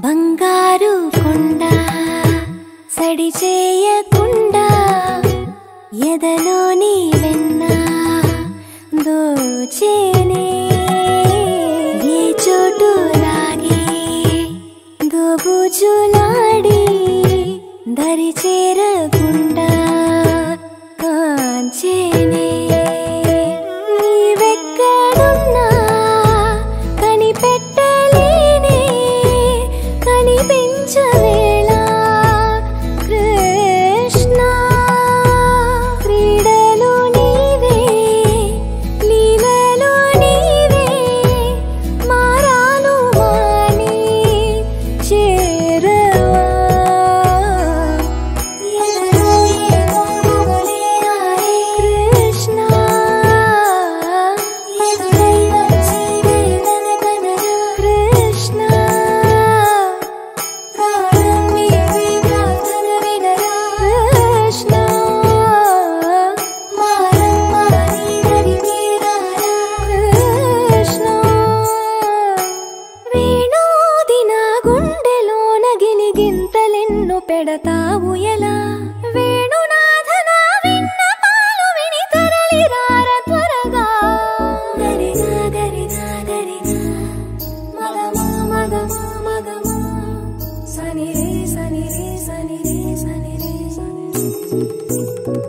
బంగారు కొండ సడి చేయకుండా ఎదలోని వెన్న దోచేనే ఏ చోటు లాగే దోబుజులాడి దరి చేరకుండా కాంచేనే నీవెక్కడున్నా కనిపెట్టలేనే కనిపించవేళ కృష్ణ క్రీడలు నీవే లీలలు నీవే మారాను మాని చేరవా ఎదలో ఏమో మొగలే ఆరే కృష్ణ ఎదురై వచ్చి వేదన కనరా కృష్ణ ప్రాణం నీవే ప్రార్థన వినరా కృష్ణ మారం మాని నడిపేరారా కృష్ణ వేణోది నా గుండెలోన గిలిగింతలెన్ను పెడతావు ఎలా వేణునాథ నా విన్నపాలు విని తరలిరార త్వరగా గరిగా గరిగా గరిగా మగమా మగమా మగమా సని రే సని రే సని రే సని రే సని రే